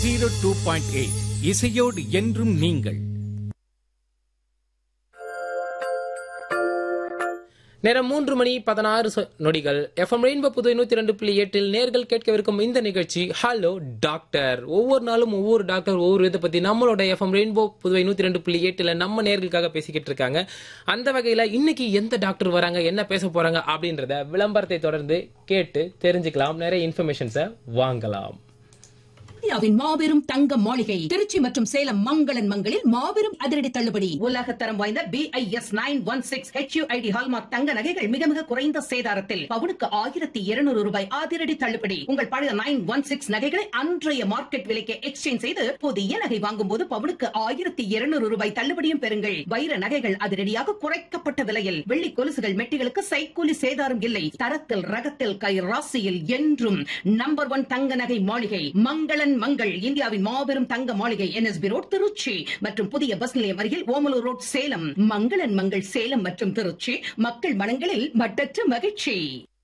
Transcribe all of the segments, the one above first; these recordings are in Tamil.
ஜீரோ டூ பாயிண்ட் எயிட் இசையோடு என்றும் நீங்கள் நேரம் மூன்று மணி பதினாறு சொ- நொடிகள் எஃப்எம் ரெயின்போ புது நூத்தி ரெண்டு புள்ளி எட்டில் நேர்கள் கேட்கவிருக்கும் இந்த நிகழ்ச்சி ஹலோ டாக்டர் ஒவ்வொரு நாளும் ஒவ்வொரு டாக்டர் ஒவ்வொரு இதை பத்தி நம்மளோட எஃப்எம் ரெயின்போ புதுவை நூத்தி ரெண்டு புள்ளி எட்டுல நம்ம நேர்களுக்காக பேசிக்கிட்டு இருக்காங்க அந்த வகையில இன்னைக்கு எந்த டாக்டர் வராங்க என்ன பேச போறாங்க அப்படின்றத விளம்பரத்தை தொடர்ந்து கேட்டு தெரிஞ்சுக்கலாம் நிறைய இன்ஃபர்மேஷன்ஸை வாங்கலாம் இந்தியாவின் மாபெரும் தங்க மாளிகை திருச்சி மற்றும் சேலம் மங்களன் மங்களில் மாபெரும் அதிரடி தள்ளுபடி உலக தரம் வாய்ந்த B I S nine one six HUID hallmark தங்க நகைகள் மிக மிக குறைந்த சேதாரத்தில் பவுனுக்கு ஆயிரத்தி இருநூறு ரூபாய் அதிரடி தள்ளுபடி உங்கள் பழைய நைன் ஒன் சிக்ஸ் நகைகளை அன்றைய மார்க்கெட் விலைக்கு எக்ஸ்சேஞ்ச் செய்து புதிய நகை வாங்கும் போது பவுனுக்கு ஆயிரத்தி இருநூறு ரூபாய் தள்ளுபடியும் பெறுங்கள் வைர நகைகள் அதிரடியாக குறைக்கப்பட்ட விலையில் வெள்ளி கொலுசுகள் மெட்டிகளுக்கு சைக்கூலி சேதாரம் இல்லை தரத்தில் ரகத்தில் கை ராசியில் என்றும் நம்பர் ஒன் தங்க நகை மாளிகை மங்களன் மங்கள் இந்தியாவின் மாபெரும் தங்க மாளிகை என்எஸ்பி ரோட் திருச்சி மற்றும் புதிய பஸ் நிலையம் அருகில் ஓமலூர் ரோட் சேலம் மங்களன் மங்கள் சேலம் மற்றும் திருச்சி மக்கள் மனங்களில் மட்டற்ற மகிழ்ச்சி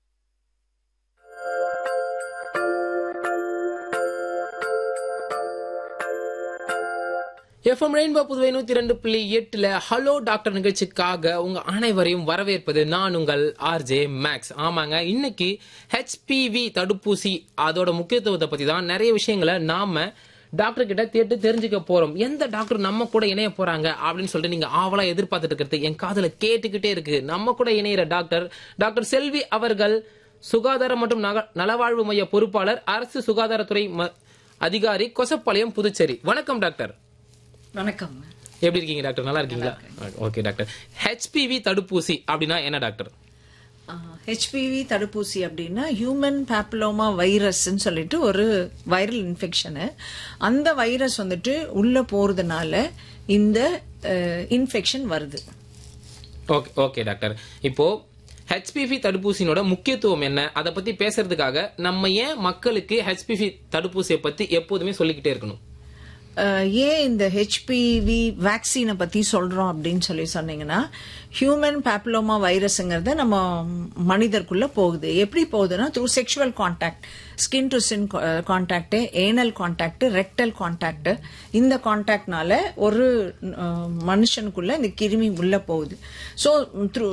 எஃப்எம் ரெயின்போ புதுவை நூத்தி ரெண்டு புள்ளி எட்டுல ஹலோ டாக்டர் நிகழ்ச்சிக்காக உங்க அனைவரையும் வரவேற்பது நான் உங்கள் ஆர்ஜே மேக்ஸ் ஆமாங்க இன்னைக்கு ஹெச்பிவி தடுப்பூசி அதோட முக்கியத்துவத்தை பத்தி தான் நிறைய விஷயங்களை நாம டாக்டர் கிட்ட கேட்டு தெரிஞ்சுக்க போறோம் எந்த டாக்டர் நம்ம கூட இணைய போறாங்க அப்படின்னு சொல்லிட்டு நீங்க ஆவலா எதிர்பார்த்துட்டு இருக்கிறது என் காதுல கேட்டுக்கிட்டே இருக்கு நம்ம கூட இணையிற டாக்டர் டாக்டர் செல்வி அவர்கள் சுகாதாரம் மற்றும் நக- நலவாழ்வு மைய பொறுப்பாளர் அரசு சுகாதாரத்துறை ம- அதிகாரி கொசப்பாளையம் புதுச்சேரி வணக்கம் டாக்டர் வணக்கம் எப்படி இருக்கீங்க டாக்டர் நல்லா இருக்கீங்களா ஓகே டாக்டர் ஹெச்பிவி தடுப்பூசி அப்படின்னா என்ன டாக்டர் ஹெச்பிவி தடுப்பூசி அப்படின்னா ஹியூமன் பேப்லோமா வைரஸ்ன்னு சொல்லிட்டு ஒரு வைரல் இன்ஃபெக்ஷனு அந்த வைரஸ் வந்துட்டு உள்ள போறதுனால இந்த இன்ஃபெக்ஷன் வருது ஓகே ஓகே டாக்டர் இப்போ ஹெச்பிவி தடுப்பூசியினோட முக்கியத்துவம் என்ன அதை பத்தி பேசுறதுக்காக நம்ம ஏன் மக்களுக்கு ஹெச்பிவி தடுப்பூசியை பத்தி எப்போதுமே சொல்லிக்கிட்டே இருக்கணும் அஹ், ஏன் இந்த ஹெச்பிவி வேக்சினை பத்தி சொல்றோம் அப்படின்னு சொல்லி சொன்னீங்கன்னா ஹியூமன் பேப்லோமா வைரஸ்ங்கிறது நம்ம மனிதருக்குள்ள போகுது எப்படி போகுதுன்னா through sexual contact skin to skin contact anal contact rectal contact இந்த கான்டாக்ட்னால ஒரு அஹ், மனுஷனுக்குள்ள இந்த கிருமி உள்ள போகுது so through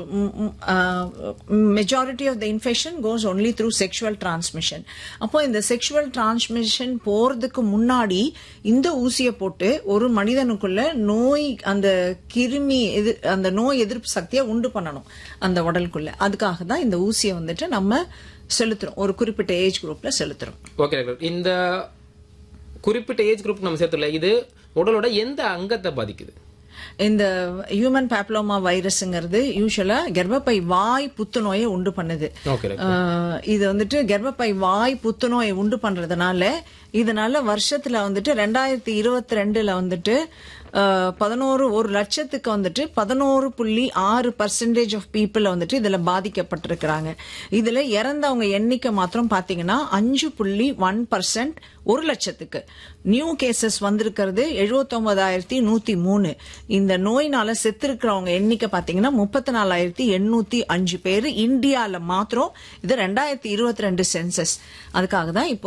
majority of the infection goes only through sexual transmission அப்போ இந்த செக்ஷுவல் டிரான்ஸ்மிஷன் போறதுக்கு முன்னாடி இந்த ஊசியை போட்டு ஒரு மனிதனுக்குள்ள நோய் அந்த கிருமி எதிர் அந்த நோய் எதிர்ப்பு சக்தியை உண்டு பண்ணணும் அந்த உடலுக்குள்ள அதுக்காக தான் இந்த ஊசியை வந்துட்டு நம்ம செலுத்துறோம் ஒரு குறிப்பிட்ட ஏஜ் குரூப்ல செலுத்துறோம் ஓகே டாக்டர் இந்த குறிப்பிட்ட ஏஜ் குரூப் நம்ம சேர்த்துல இது உடலோட எந்த அங்கத்தை பாதிக்குது இந்த ஹியூமன் பேப்லோமா வைரஸ்ங்கிறது யூஸ்வலா கர்ப்பப்பை வாய் புத்துநோயை உண்டு பண்ணுது ஓகே ஆஹ் இது வந்துட்டு கர்ப்பப்பை வாய் புத்துநோயை உண்டு பண்றதுனால இதனால வருஷத்துல வந்துட்டு ரெண்டாயிரத்தி இருபத்தி ரெண்டுல வந்துட்டு ஆஹ், பதினோரு ஒரு லட்சத்துக்கு வந்துட்டு பதினோரு புள்ளி ஆறு பர்சன்டேஜ் ஆஃப் பீப்புள் வந்துட்டு இதுல பாதிக்கப்பட்டிருக்கிறாங்க இதுல இறந்தவங்க எண்ணிக்கை மாத்திரம் பாத்தீங்கன்னா அஞ்சு புள்ளி ஒன் பர்சன்ட் ஒரு லட்சத்துக்கு நியூ கேசஸ் வந்திருக்கிறது எழுபத்தொன்பதாயிரத்தி நூத்தி மூணு இந்த நோயினால செத்திருக்கிறவங்க எண்ணிக்கை பாத்தீங்கன்னா முப்பத்தி நாலாயிரத்தி எண்ணூத்தி அஞ்சு பேர் இந்தியால மாத்திரம் இது ரெண்டாயிரத்தி இருபத்தி ரெண்டு சென்சஸ் அதுக்காக தான் இப்போ